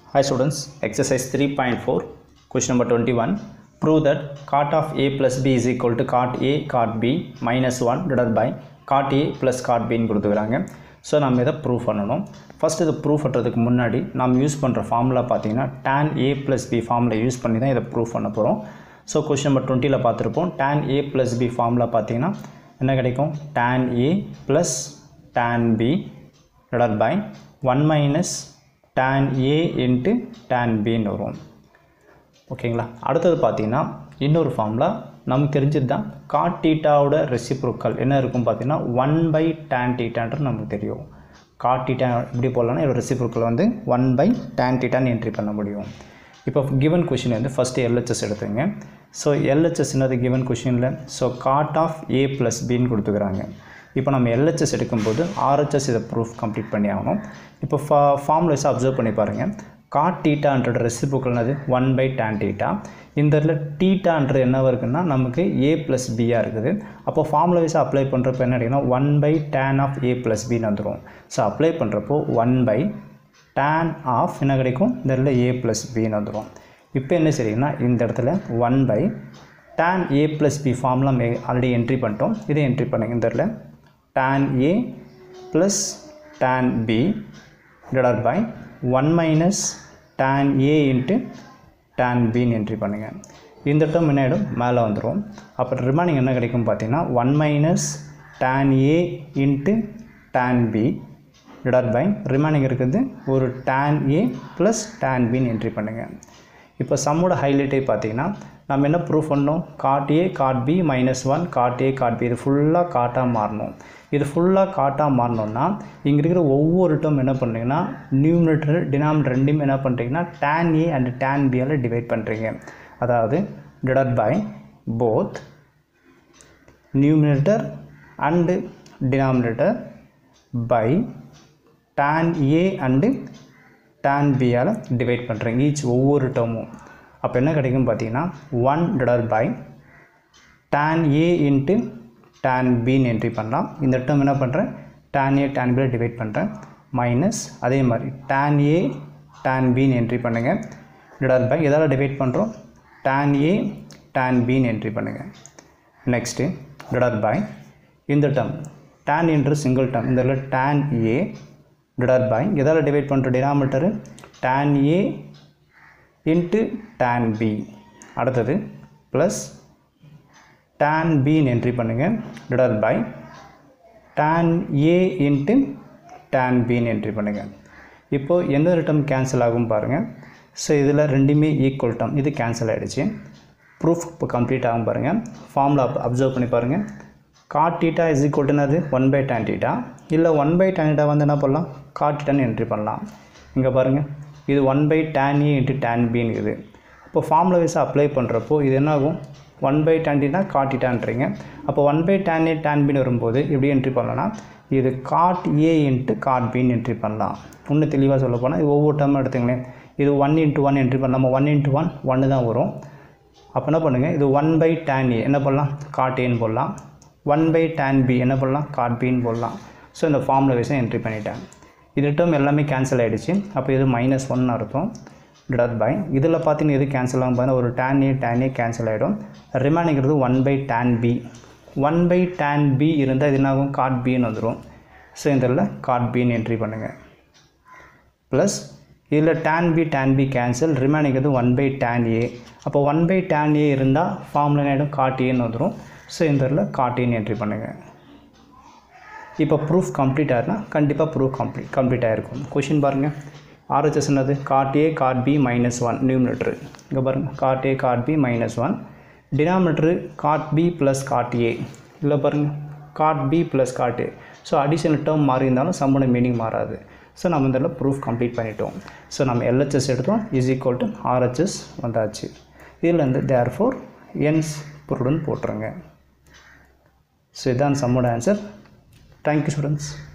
Hi students, exercise 3.4, question number 21. Prove that cot of A plus B is equal to cot A cot B minus 1 divided by cot A plus cot B ன்னு கொடுத்துக்கிறாங்க so நம்ம இதை prove பண்ணணும் first இதை prove பண்ணுறதுக்கு முன்னாடி நம்ம use பண்ணுற ஃபார்முலா பார்த்தீங்கன்னா tan A plus B formula use பண்ணி தான் இதை ப்ரூவ் பண்ண போகிறோம் ஸோ கொஷின் நம்பர் டுவெண்ட்டியில் பார்த்துருப்போம் tan A plus B formula பார்த்தீங்கன்னா என்ன கிடைக்கும் tan A plus tan B divided by 1 minus tan A into tan Bன்னு வரும் ஓகேங்களா அடுத்தது பார்த்தீங்கன்னா இன்னொரு ஃபார்முலா நமக்கு தெரிஞ்சது தான் காட் டீட்டாவோட ரெசிப்ரோக்கல் என்ன இருக்கும் பார்த்தீங்கன்னா ஒன் பை டேன் டீட்டான்றது நமக்கு தெரியும் காட் டீட்டா எப்படி போடலாம்னா இதோட ரெசிப்ரோக்கல் வந்து ஒன் பை டேன் டீட்டான்னு என்ட்ரி பண்ண முடியும் இப்போ கிவன் கொஷின் வந்து ஃபஸ்ட்டு எல்ஹெச்எஸ் எடுத்துங்க ஸோ எல்ஹெச்எஸ் என்னது கிவன் கொஷினில் so cot of A plus பின்னு கொடுத்துக்கிறாங்க இப்போ நம்ம எல்ஹெச்எஸ் எடுக்கும்போது ஆர்ஹெச்எஸ் இதை ப்ரூஃப் கம்ப்ளீட் பண்ணி ஆகணும் இப்போ ஃபா ஃபார்முலேஸை அப்சர்வ் பண்ணி பாருங்கள் காட் டீட்டான்றது ரெசிபுக்கல்னது ஒன் பை டேன் டீட்டா இந்த இடத்துல டீட்டான்றது என்னவா இருக்குன்னா நமக்கு ஏ ப்ளஸ் பியாக இருக்குது அப்போ ஃபார்முலா வைஸாக அப்ளை பண்ணுறப்போ என்ன கிடைக்குன்னா one by tan of A plus பின்னு வந்துடும் ஸோ அப்ளை பண்ணுறப்போ ஒன் பை டேன் ஆஃப் என்ன கிடைக்கும் இந்த இடத்துல ஏ ப்ளஸ் பின்னு வந்துடும் இப்போ என்ன சரிங்கன்னா இந்த இடத்துல one by tan A plus B formula மே ஆல்ரெடி என்ட்ரி பண்ணிட்டோம் இதை என்ட்ரி பண்ணுங்க இந்த இடத்துல tan A plus tan B divided by 1 minus tan A into tan B ன்னு என்ட்ரி பண்ணுங்கள் இந்த டேர்ம் என்ன ஆகிடும் மேலே வந்துடும் அப்போ ரிமைனிங் என்ன கிடைக்கும் பார்த்தீங்கன்னா one minus tan A into tan B divide by remaining இருக்குது ஒரு tan A ப்ளஸ் tan பின்னு என்ட்ரி பண்ணுங்கள் இப்போ சம்மோட ஹைலைட்டே பார்த்தீங்கன்னா நம்ம என்ன ப்ரூவ் பண்ணோம் cot A cot B minus one cot A cot B இது ஃபுல்லாக காட்டாக மாறணும் இது ஃபுல்லாக காட்டாக மாறணும்னா இங்கே இருக்கிற ஒவ்வொரு டேர்ம் என்ன பண்ணுறீங்கன்னா நியூமினேட்டர் டினாமினேட்டர் ரெண்டுமே என்ன பண்ணுறீங்கன்னா டேன் ஏ அண்ட் டேன் பியால் டிவைட் பண்ணுறீங்க அதாவது divide by both numerator and denominator by tan A and tan பியால் டிவைட் பண்ணுறீங்க ஈச் ஒவ்வொரு டேர்மும் அப்போ என்ன கிடைக்கும் பார்த்தீங்கன்னா one divide by tan A into tan பின்னு என்ட்ரி பண்ணலாம் இந்த டேர்ம் என்ன பண்ணுறேன் டேன் ஏ டேன் பியில் டிவைட் பண்ணுறேன் மைனஸ் அதே மாதிரி டேன் ஏ டேன் பின்னு என்ட்ரி பண்ணுங்கள் டிவைட் பை எதால் டிவைட் பண்ணுறோம் டேன் ஏ டேன் பின்னு என்ட்ரி பண்ணுங்கள் நெக்ஸ்ட்டு டிவைட் பை இந்த டேர்ம் டேன் என்று சிங்கிள் டேர்ம் இந்த டேன் ஏ டிவைட் பை எதால் டிவைட் பண்ணுற denominator tan A into tan B அடுத்தது ப்ளஸ் டேன் பின்னு என்ட்ரி பண்ணுங்கள் divide by tan A into tan பின்னு என்ட்ரி பண்ணுங்கள் இப்போது எந்த ஒரு டேர்ம் கேன்சல் ஆகும் பாருங்கள் ஸோ இதில் ரெண்டுமே ஈக்குவல் டேர்ம் இது கேன்சல் ஆகிடுச்சு ப்ரூஃப் இப்போ கம்ப்ளீட் ஆகும் பாருங்கள் ஃபார்முலா அப்சர்வ் பண்ணி பாருங்கள் காட் டீட்டா இஸ் ஈக்குவல் என்னது ஒன் பை டேன் டீட்டா இல்லை ஒன் பை டேன் டீட்டா வந்து என்ன பண்ணலாம் காட் டீட்டான்னு என்ட்ரி பண்ணலாம் இங்கே பாருங்கள் இது one by tan A into tan பின்னு இருக்குது இப்போ ஃபார்முலா வைஸாக அப்ளை பண்ணுறப்போ இது என்ன ஆகும் ஒன் பை டேன் டீனா காட்டிட்டான்றீங்க அப்போ one by tan A tan பின்னு வரும்போது எப்படி என்ட்ரி பண்ணலாம்னா இது காட் ஏ இன்ட்டு காட் பின்னு என்ட்ரி பண்ணலாம் இன்னும் தெளிவாக சொல்ல போனால் இது ஒவ்வொரு டைமும் எடுத்துங்களேன் இது ஒன் இன்ட்டு ஒன் என்ட்ரி பண்ணலாம் நம்ம ஒன் இன்ட்டு ஒன் ஒன்று தான் வரும் அப்போ என்ன பண்ணுங்கள் இது ஒன் பை டேன் ஏ என்ன பண்ணலாம் காட் ஏன்னு போடலாம் ஒன் பை டேன் பி என்ன பண்ணலாம் காட் பின்னு போடலாம் ஸோ இந்த ஃபார்முலா வைஸாக என்ட்ரி பண்ணிட்டேன் இது டேர்ம் எல்லாமே கேன்சல் ஆகிடுச்சு அப்போ இது மைனஸ் ஒன் அர்த்தம் டிவைட் பை இதில் பார்த்தீங்கன்னா எது கேன்சல் ஆகும் பார்த்தீங்கன்னா ஒரு tan A tan A cancel ஆகிடும் ரிமைனிங்கிறது one by tan B one by tan B இருந்தால் இது என்னாகும் காட் பின்னு வந்துடும் ஸோ இதில் காட் பின்னு என்ட்ரி பண்ணுங்கள் ப்ளஸ் இதில் tan B tan B cancel ரிமைனிங்கிறது ஒன் பை டேன் ஏ அப்போ ஒன் பை டேன் ஏ இருந்தால் ஃபார்முலா ஆகிடும் காட் ஏன்னு வந்துடும் ஸோ இந்த இடத்துல காட் ஏன்னு என்ட்ரி பண்ணுங்கள் இப்போ ப்ரூஃப் கம்ப்ளீட் ஆயிருனா கண்டிப்பாக ப்ரூஃப் கம்ப்ளீட் கம்ப்ளீட் ஆகிருக்கும் கொஷின் பாருங்கள் ஆர்ஹெச்எஸ் என்னது cot A cot B minus one numerator இங்கே பாருங்கள் cot A cot B minus one denominator cot B plus cot A இல்லை பாருங்கள் cot B plus cot A so additional term மாறி இருந்தாலும் சம்மோட மீனிங் மாறாது ஸோ நம்ம இதில் ப்ரூஃப் கம்ப்ளீட் பண்ணிட்டோம் ஸோ நம்ம எல்ஹெச்எஸ் எடுத்தோம் இஸ் ஈக்குவல் டு ஆர்ஹெச்எஸ் வந்தாச்சு இதில் வந்து தேர் ஃபோர் என்ஸ் பொருடன் போட்டுருங்க ஸோ இதான் சம்மோட ஆன்சர் Thank you students.